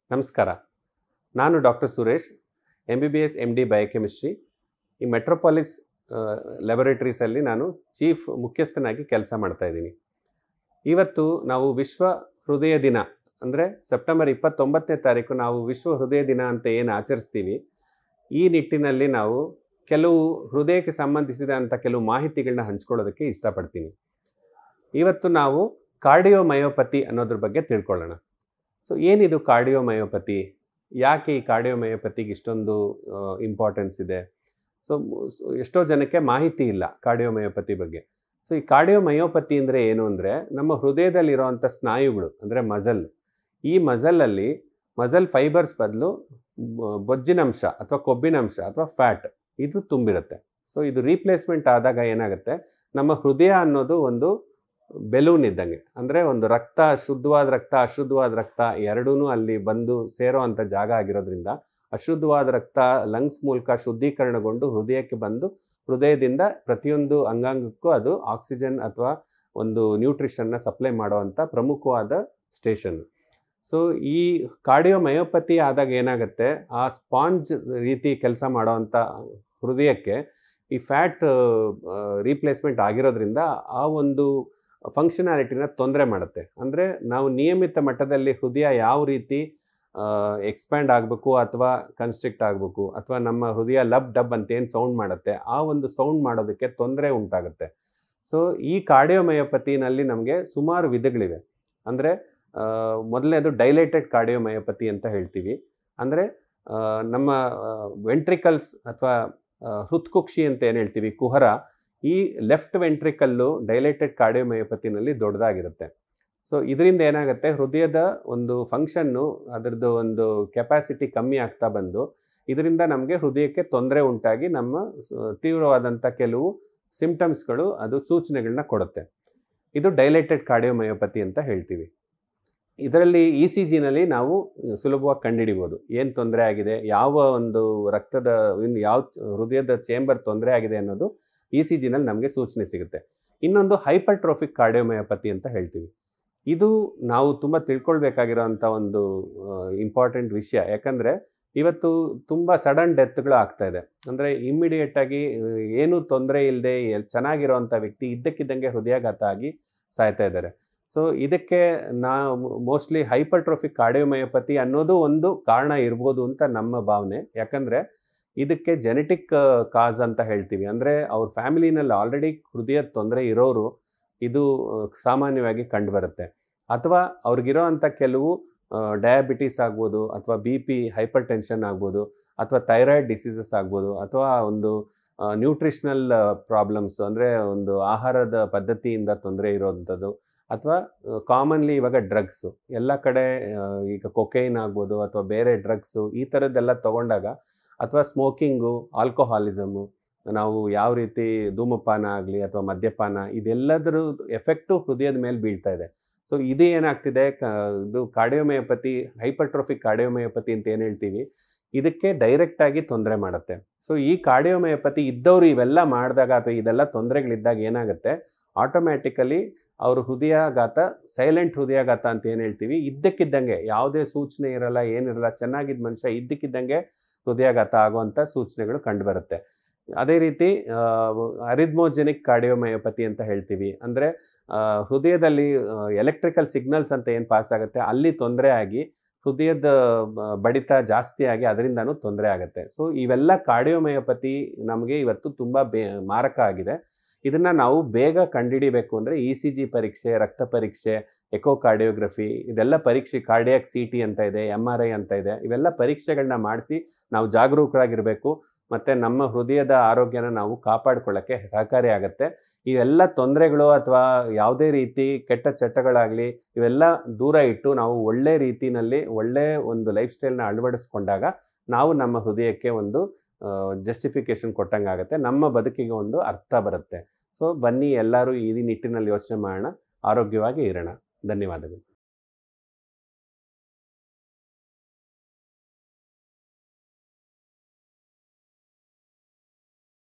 ನಮಸ್ಕಾರ ನಾನು doctor Suresh M B B S M D biochemistry ಈ ಮೆಟ್ರೋಪಾಲಿಸ್ ಲ್ಯಾಬೊರೇಟರೀಸಲ್ಲಿ ನಾನು ಚೀಫ್ ಮುಖ್ಯಸ್ಥನಾಗಿ ಕೆಲಸ ಮಾಡ್ತಾ ಇದ್ದೀನಿ ಇವತ್ತು ನಾವು ವಿಶ್ವ ಹೃದಯ ದಿನ ಅಂದರೆ ಸೆಪ್ಟೆಂಬರ್ ಇಪ್ಪತ್ತೊಂಬತ್ತನೇ ತಾರೀಕು ನಾವು ವಿಶ್ವ ಹೃದಯ ದಿನ ಅಂತ ಏನು ಆಚರಿಸ್ತೀವಿ ಈ ನಿಟ್ಟಿನಲ್ಲಿ ನಾವು ಕೆಲವು ಹೃದಯಕ್ಕೆ ಸಂಬಂಧಿಸಿದಂಥ ಕೆಲವು ಮಾಹಿತಿಗಳನ್ನ ಹಂಚ್ಕೊಳ್ಳೋದಕ್ಕೆ ಇಷ್ಟಪಡ್ತೀನಿ ಇವತ್ತು ನಾವು ಕಾರ್ಡಿಯೋಮಯೋಪತಿ ಅನ್ನೋದ್ರ ಬಗ್ಗೆ ತಿಳ್ಕೊಳ್ಳೋಣ ಸೊ ಏನಿದು ಕಾರ್ಡಿಯೋಮಯೋಪತಿ ಯಾಕೆ ಈ ಕಾರ್ಡಿಯೋಮಯೋಪತಿಗೆ ಇಷ್ಟೊಂದು ಇಂಪಾರ್ಟೆನ್ಸ್ ಇದೆ ಸೊ ಎಷ್ಟೋ ಜನಕ್ಕೆ ಮಾಹಿತಿ ಇಲ್ಲ ಕಾರ್ಡಿಯೋಮಯೋಪತಿ ಬಗ್ಗೆ ಸೊ ಈ ಕಾರ್ಡಿಯೋಮಯೋಪತಿ ಅಂದರೆ ಏನು ಅಂದರೆ ನಮ್ಮ ಹೃದಯದಲ್ಲಿರೋವಂಥ ಸ್ನಾಯುಗಳು ಅಂದರೆ ಮಜಲ್ ಈ ಮಜಲಲ್ಲಿ ಮಜಲ್ ಫೈಬರ್ಸ್ ಬದಲು ಬೊಜ್ಜಿನಂಶ ಅಥವಾ ಕೊಬ್ಬಿನಂಶ ಅಥವಾ ಫ್ಯಾಟ್ ಇದು ತುಂಬಿರುತ್ತೆ ಸೊ ಇದು ರೀಪ್ಲೇಸ್ಮೆಂಟ್ ಆದಾಗ ಏನಾಗುತ್ತೆ ನಮ್ಮ ಹೃದಯ ಅನ್ನೋದು ಒಂದು ಬೆಲೂನ್ ಇದ್ದಂಗೆ ಅಂದರೆ ಒಂದು ರಕ್ತ ಶುದ್ಧವಾದ ರಕ್ತ ಅಶುದ್ಧವಾದ ರಕ್ತ ಎರಡೂ ಅಲ್ಲಿ ಬಂದು ಸೇರೋ ಅಂಥ ಜಾಗ ಆಗಿರೋದ್ರಿಂದ ಅಶುದ್ಧವಾದ ರಕ್ತ ಲಂಗ್ಸ್ ಮೂಲಕ ಶುದ್ಧೀಕರಣಗೊಂಡು ಹೃದಯಕ್ಕೆ ಬಂದು ಹೃದಯದಿಂದ ಪ್ರತಿಯೊಂದು ಅಂಗಾಂಗಕ್ಕೂ ಅದು ಆಕ್ಸಿಜನ್ ಅಥವಾ ಒಂದು ನ್ಯೂಟ್ರಿಷನ್ನ ಸಪ್ಲೈ ಮಾಡುವಂಥ ಪ್ರಮುಖವಾದ ಸ್ಟೇಷನ್ ಸೊ ಈ ಕಾರ್ಡಿಯೋಮಯೋಪತಿ ಆದಾಗ ಏನಾಗುತ್ತೆ ಆ ಸ್ಪಾಂಜ್ ರೀತಿ ಕೆಲಸ ಮಾಡೋವಂಥ ಹೃದಯಕ್ಕೆ ಈ ಫ್ಯಾಟ್ ರೀಪ್ಲೇಸ್ಮೆಂಟ್ ಆಗಿರೋದ್ರಿಂದ ಆ ಒಂದು ಫಂಕ್ಷನಾಲಿಟಿನ ತೊಂದರೆ ಮಾಡುತ್ತೆ ಅಂದರೆ ನಾವು ನಿಯಮಿತ ಮಟ್ಟದಲ್ಲಿ ಹೃದಯ ಯಾವ ರೀತಿ ಎಕ್ಸ್ಪ್ಯಾಂಡ್ ಆಗಬೇಕು ಅಥವಾ ಕನ್ಸ್ಟ್ರಿಕ್ಟ್ ಆಗಬೇಕು ಅಥವಾ ನಮ್ಮ ಹೃದಯ ಲಬ್ ಡಬ್ ಅಂತ ಏನು ಸೌಂಡ್ ಮಾಡುತ್ತೆ ಆ ಒಂದು ಸೌಂಡ್ ಮಾಡೋದಕ್ಕೆ ತೊಂದರೆ ಉಂಟಾಗುತ್ತೆ ಸೊ ಈ ಕಾರ್ಡಿಯೋಮಯೋಪತಿನಲ್ಲಿ ನಮಗೆ ಸುಮಾರು ವಿಧಗಳಿವೆ ಅಂದರೆ ಮೊದಲನೇದು ಡೈಲೇಟೆಡ್ ಕಾರ್ಡಿಯೋಮಯೋಪತಿ ಅಂತ ಹೇಳ್ತೀವಿ ಅಂದರೆ ನಮ್ಮ ವೆಂಟ್ರಿಕಲ್ಸ್ ಅಥವಾ ಹೃತ್ಕುಕ್ಷಿ ಅಂತ ಏನು ಹೇಳ್ತೀವಿ ಕುಹರ ಈ ಲೆಫ್ಟ್ ವೆಂಟ್ರಿಕಲ್ಲು ಡೈಲೇಟೆಡ್ ಕಾರ್ಡಿಯೋಮಯೋಪತಿನಲ್ಲಿ ದೊಡ್ಡದಾಗಿರುತ್ತೆ ಸೊ ಇದರಿಂದ ಏನಾಗುತ್ತೆ ಹೃದಯದ ಒಂದು ಫಂಕ್ಷನ್ನು ಅದರದ್ದು ಒಂದು ಕೆಪಾಸಿಟಿ ಕಮ್ಮಿ ಆಗ್ತಾ ಬಂದು ಇದರಿಂದ ನಮಗೆ ಹೃದಯಕ್ಕೆ ತೊಂದರೆ ಉಂಟಾಗಿ ನಮ್ಮ ತೀವ್ರವಾದಂಥ ಕೆಲವು ಸಿಂಪ್ಟಮ್ಸ್ಗಳು ಅದು ಸೂಚನೆಗಳನ್ನ ಕೊಡುತ್ತೆ ಇದು ಡೈಲೇಟೆಡ್ ಕಾರ್ಡಿಯೋಮಯೋಪತಿ ಅಂತ ಹೇಳ್ತೀವಿ ಇದರಲ್ಲಿ ಇ ಸಿ ಜಿನಲ್ಲಿ ನಾವು ಸುಲಭವಾಗಿ ಕಂಡುಹಿಡಿಬೋದು ಏನು ತೊಂದರೆ ಆಗಿದೆ ಯಾವ ಒಂದು ರಕ್ತದ ಯಾವ ಹೃದಯದ ಚೇಂಬರ್ ತೊಂದರೆ ಆಗಿದೆ ಅನ್ನೋದು ಇ ಸಿ ಜಿನಲ್ಲಿ ನಮಗೆ ಸೂಚನೆ ಸಿಗುತ್ತೆ ಇನ್ನೊಂದು ಹೈಪರ್ಟ್ರೋಫಿಕ್ ಕಾರ್ಡಿಯೋಮಯೋಪತಿ ಅಂತ ಹೇಳ್ತೀವಿ ಇದು ನಾವು ತುಂಬ ತಿಳ್ಕೊಳ್ಬೇಕಾಗಿರೋಂಥ ಒಂದು ಇಂಪಾರ್ಟೆಂಟ್ ವಿಷಯ ಯಾಕಂದರೆ ಇವತ್ತು ತುಂಬ ಸಡನ್ ಡೆತ್ಗಳು ಆಗ್ತಾ ಇದೆ ಅಂದರೆ ಇಮ್ಮಿಡಿಯೇಟಾಗಿ ಏನೂ ತೊಂದರೆ ಇಲ್ಲದೆ ಚೆನ್ನಾಗಿರೋವಂಥ ವ್ಯಕ್ತಿ ಇದ್ದಕ್ಕಿದ್ದಂಗೆ ಹೃದಯಾಘಾತ ಆಗಿ ಸಾಯ್ತಾ ಇದ್ದಾರೆ ಸೊ ಇದಕ್ಕೆ ನಾವು ಮೋಸ್ಟ್ಲಿ ಹೈಪರ್ಟ್ರೋಫಿಕ್ ಕಾರ್ಡಿಯೋಮಯೋಪತಿ ಅನ್ನೋದು ಒಂದು ಕಾರಣ ಇರ್ಬೋದು ಅಂತ ನಮ್ಮ ಭಾವನೆ ಯಾಕಂದರೆ ಇದಕ್ಕೆ ಜೆನೆಟಿಕ್ ಕಾಸ್ ಅಂತ ಹೇಳ್ತೀವಿ ಅಂದರೆ ಅವ್ರ ಫ್ಯಾಮಿಲಿನಲ್ಲಿ ಆಲ್ರೆಡಿ ಹೃದಯದ ತೊಂದರೆ ಇರೋರು ಇದು ಸಾಮಾನ್ಯವಾಗಿ ಕಂಡುಬರುತ್ತೆ ಅಥವಾ ಅವ್ರಿಗಿರೋ ಅಂಥ ಕೆಲವು ಡಯಾಬಿಟೀಸ್ ಆಗ್ಬೋದು ಅಥವಾ ಬಿ ಪಿ ಹೈಪರ್ ಟೆನ್ಷನ್ ಆಗ್ಬೋದು ಅಥವಾ ಥೈರಾಯ್ಡ್ ಡಿಸೀಸಸ್ ಆಗ್ಬೋದು ಅಥವಾ ಒಂದು ನ್ಯೂಟ್ರಿಷನಲ್ ಪ್ರಾಬ್ಲಮ್ಸ್ ಅಂದರೆ ಒಂದು ಆಹಾರದ ಪದ್ಧತಿಯಿಂದ ತೊಂದರೆ ಇರೋವಂಥದ್ದು ಅಥವಾ ಕಾಮನ್ಲಿ ಇವಾಗ ಡ್ರಗ್ಸು ಎಲ್ಲ ಕಡೆ ಈಗ ಕೊಕೈನ್ ಆಗ್ಬೋದು ಅಥವಾ ಬೇರೆ ಡ್ರಗ್ಸು ಈ ಥರದ್ದೆಲ್ಲ ತೊಗೊಂಡಾಗ ಅಥವಾ ಸ್ಮೋಕಿಂಗು ಆಲ್ಕೋಹಾಲಿಸಮು ನಾವು ಯಾವ ರೀತಿ ಧೂಮಪಾನ ಆಗಲಿ ಅಥವಾ ಮದ್ಯಪಾನ ಇದೆಲ್ಲದರ ಎಫೆಕ್ಟು ಹೃದಯದ ಮೇಲೆ ಬೀಳ್ತಾ ಇದೆ ಸೊ ಇದು ಏನಾಗ್ತಿದೆ ಕ ಇದು ಕಾರ್ಡಿಯೋಮಯೋಪತಿ ಹೈಪರ್ಟ್ರೋಫಿಕ್ ಕಾರ್ಡಿಯೋಮಯೋಪತಿ ಅಂತ ಏನು ಹೇಳ್ತೀವಿ ಇದಕ್ಕೆ ಡೈರೆಕ್ಟಾಗಿ ತೊಂದರೆ ಮಾಡುತ್ತೆ ಸೊ ಈ ಕಾರ್ಡಿಯೋಮಯೋಪತಿ ಇದ್ದವರು ಇವೆಲ್ಲ ಮಾಡಿದಾಗ ಅಥವಾ ಇದೆಲ್ಲ ತೊಂದರೆಗಳಿದ್ದಾಗ ಏನಾಗುತ್ತೆ ಆಟೋಮ್ಯಾಟಿಕಲಿ ಅವರು ಹೃದಯಾಘಾತ ಸೈಲೆಂಟ್ ಹೃದಯಾಘಾತ ಅಂತ ಏನು ಹೇಳ್ತೀವಿ ಇದ್ದಕ್ಕಿದ್ದಂಗೆ ಯಾವುದೇ ಸೂಚನೆ ಇರಲ್ಲ ಏನಿರಲ್ಲ ಚೆನ್ನಾಗಿದ್ದ ಮನುಷ್ಯ ಇದ್ದಕ್ಕಿದ್ದಂಗೆ ಹೃದಯಾಘಾತ ಆಗುವಂಥ ಸೂಚನೆಗಳು ಕಂಡುಬರುತ್ತೆ ಅದೇ ರೀತಿ ಅರಿದ್ಮೋಜೆನಿಕ್ ಕಾರ್ಡಿಯೋಮಯೋಪತಿ ಅಂತ ಹೇಳ್ತೀವಿ ಅಂದರೆ ಹೃದಯದಲ್ಲಿ ಎಲೆಕ್ಟ್ರಿಕಲ್ ಸಿಗ್ನಲ್ಸ್ ಅಂತ ಏನು ಪಾಸ್ ಆಗುತ್ತೆ ಅಲ್ಲಿ ತೊಂದರೆ ಆಗಿ ಹೃದಯದ ಬಡಿತ ಜಾಸ್ತಿ ಆಗಿ ಅದರಿಂದನೂ ತೊಂದರೆ ಆಗುತ್ತೆ ಸೊ ಇವೆಲ್ಲ ಕಾರ್ಡಿಯೋಮಯೋಪತಿ ನಮಗೆ ಇವತ್ತು ತುಂಬ ಬೇ ಮಾರಕ ಆಗಿದೆ ಇದನ್ನು ನಾವು ಬೇಗ ಕಂಡುಹಿಡಿಬೇಕು ಅಂದರೆ ಇ ಸಿ ಜಿ ಪರೀಕ್ಷೆ ರಕ್ತ ಪರೀಕ್ಷೆ ಎಕೋ ಕಾರ್ಡಿಯೋಗ್ರಫಿ ಇದೆಲ್ಲ ಪರೀಕ್ಷೆ ಕಾರ್ಡಿಯಾಕ್ ಸಿ ಟಿ ಅಂತ ಇದೆ ಎಮ್ ಆರ್ ಐ ಅಂತ ಇದೆ ಇವೆಲ್ಲ ಪರೀಕ್ಷೆಗಳನ್ನ ಮಾಡಿಸಿ ನಾವು ಜಾಗರೂಕರಾಗಿರಬೇಕು ಮತ್ತು ನಮ್ಮ ಹೃದಯದ ಆರೋಗ್ಯನ ನಾವು ಕಾಪಾಡ್ಕೊಳ್ಳೋಕ್ಕೆ ಸಹಕಾರಿ ಆಗುತ್ತೆ ಇವೆಲ್ಲ ತೊಂದರೆಗಳು ಅಥವಾ ಯಾವುದೇ ರೀತಿ ಕೆಟ್ಟ ಚಟಗಳಾಗಲಿ ಇವೆಲ್ಲ ದೂರ ಇಟ್ಟು ನಾವು ಒಳ್ಳೆ ರೀತಿಯಲ್ಲಿ ಒಳ್ಳೆ ಒಂದು ಲೈಫ್ ಸ್ಟೈಲ್ನ ಅಳವಡಿಸ್ಕೊಂಡಾಗ ನಾವು ನಮ್ಮ ಹೃದಯಕ್ಕೆ ಒಂದು ಜಸ್ಟಿಫಿಕೇಶನ್ ಕೊಟ್ಟಂಗೆ ಆಗುತ್ತೆ ನಮ್ಮ ಬದುಕಿಗೆ ಒಂದು ಅರ್ಥ ಬರುತ್ತೆ ಸೊ ಬನ್ನಿ ಎಲ್ಲರೂ ಈ ನಿಟ್ಟಿನಲ್ಲಿ ಯೋಚನೆ ಮಾಡೋಣ ಆರೋಗ್ಯವಾಗಿ ಇರೋಣ ಧನ್ಯವಾದಗಳು